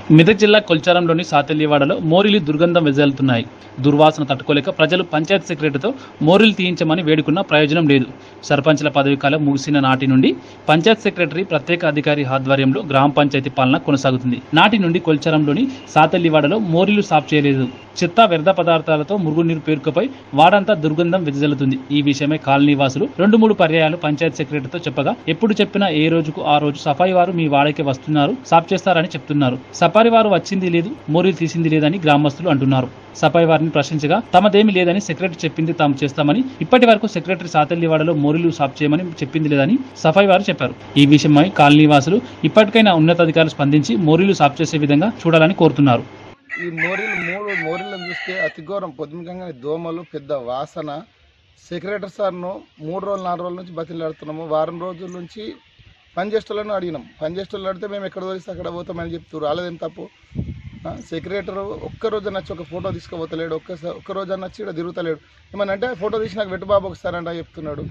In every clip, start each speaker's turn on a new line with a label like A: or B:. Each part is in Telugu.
A: మెదక్ జిల్లా కొల్చారంలోని సాతెల్లివాడలో మోరీలు దుర్గంధం వెదజల్లుతున్నాయి దుర్వాసన తట్టుకోలేక ప్రజలు పంచాయతీ సెక్రటరీతో మోరీలు తీయించమని వేడుకున్న ప్రయోజనం లేదు సర్పంచ్ల పదవి కాలం ముగిసిన నాటి నుండి పంచాయత్ సెక్రటరీ ప్రత్యేక అధికారి ఆధ్వర్యంలో గ్రామ పంచాయతీ పాలన కొనసాగుతుంది నాటి నుండి కొల్చారంలోని సాతెల్లివాడలో మోరీలు సాఫ్ చేయలేదు చెత్త వ్యర్థ పదార్థాలతో మురుగునీరు పేరుకుపోయి వాడంతా దుర్గంధం వెదజల్లుతుంది ఈ విషయమై కాలనీ వాసులు రెండు మూడు పర్యాయాలు పంచాయత్ సెక్రటరీతో చెప్పగా ఎప్పుడు చెప్పినా ఏ రోజుకు ఆ రోజు సఫాయి వారు మీ వాడకి వస్తున్నారు సాఫ్ చేస్తారని చెప్తున్నారు సఫారీ వారు వచ్చింది లేదు మోరీలు తీసింది లేదని గ్రామస్తులు అంటున్నారు సఫాయి వారిని ప్రశ్నించగా తమదేమీ లేదని సెక్రటరీ చెప్పింది తాము చేస్తామని ఇప్పటి వరకు సెక్రటరీ సాతల్లివాడలో మోరీలు సాఫ్ చేయమని చెప్పింది లేదని సఫాయి వారు చెప్పారు ఈ విషయమై కాలనీ వాసులు ఇప్పటికైనా ఉన్నతాధికారులు స్పందించి మోరీలు సాఫ్ చేసే విధంగా చూడాలని కోరుతున్నారు
B: ఈ మోరీలు మూడు మోరీలను చూస్తే అతి ఘోరం పొద్దుమికంగా దోమలు పెద్ద వాసన సెక్రటరీ సార్ను మూడు రోజులు నాలుగు రోజుల నుంచి బతిలాడుతున్నాము వారం రోజుల నుంచి పనిచేస్తులను అడిగినాం పనిచేస్తులు అడిగితే మేము ఎక్కడ తోలిస్తే అక్కడ పోతామని చెప్తారు వాళ్ళదేం తప్పు సెక్రటరీ ఒక్క రోజు నచ్చి ఒక ఫోటో తీసుకుపోతలేడు ఒక్కసారి ఒక్క రోజు నచ్చి ఇక్కడ తిరుగుతలేడు ఏమన్నా అంటే ఫోటో తీసి నాకు వెట్టుబాబు ఒకసారంట చెప్తున్నాడు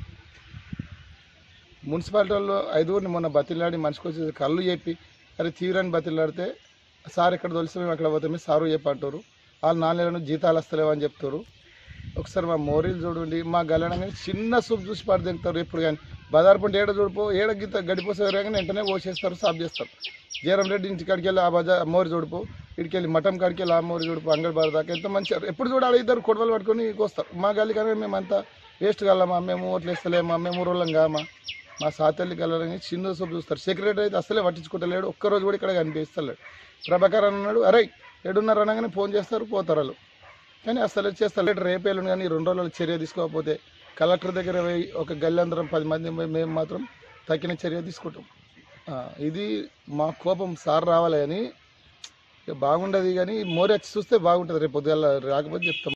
B: మున్సిపాలిటీ వాళ్ళు ఐదుగురిని మొన్న బతిలాడి మనిషికి వచ్చి కళ్ళు చెప్పి అరే తీవ్రాన్ని బతిలాడితే సార్ ఇక్కడ తొలిసి మేము అక్కడ పోతే మీరు సారు చెప్పంటారు వాళ్ళు నాలుగు నెలల నుంచి జీతాలు వస్తలేవు అని చెప్తారు ఒకసారి మా మోరీలు చూడండి మా గల్లడంగా చిన్న సూప్ చూసి పడదింటారు ఎప్పుడు కానీ బజార్ పంట ఏడ చూడిపో ఏడ గీత గడిపోసే కానీ వెంటనే పోసేస్తారు సాఫ్ చేస్తారు జీరం రెడ్డి ఇంటి కాడికి వెళ్ళి ఆ బజార్ మోరి చూడిపో ఇడికి వెళ్ళి మటన్ కాడికి వెళ్ళి ఆ మోరి చూడిపో అంగడి బార్ దాకా ఎంత మంచి ఎప్పుడు చూడాలి ఇద్దరు కొడవలు పట్టుకొని వస్తారు మా గల్లి కానీ మేమంతా వేస్ట్ కలమా మేము ఓట్లు వేస్తలేమా మేము ఊరోళ్ళం కామా మా సాతల్లి కలరని చిన్న సూప్ చూస్తారు సెక్రటరీ అయితే అసలే పట్టించుకుంటలేడు ఒక్కరోజు కూడా ఇక్కడ కనిపిస్తలేడు ప్రభాకర్ అని అన్నాడు అరే ఏడున్నర అనగానే ఫోన్ చేస్తారు పోతారు వాళ్ళు కానీ అసలు చేస్తారు రేపు ఎల్లుండి కానీ ఈ రెండు రోజులు చర్య తీసుకోకపోతే కలెక్టర్ దగ్గర పోయి ఒక గల్లందరం పది మంది పోయి మేము మాత్రం తగిన చర్య తీసుకుంటాం ఆ, ఇది మా కోపం సార్ రావాలి కానీ ఇక బాగుండదు కానీ మోరీ వచ్చి చూస్తే బాగుంటుంది రేపు పొద్దుగల రాకపోతే చెప్తాం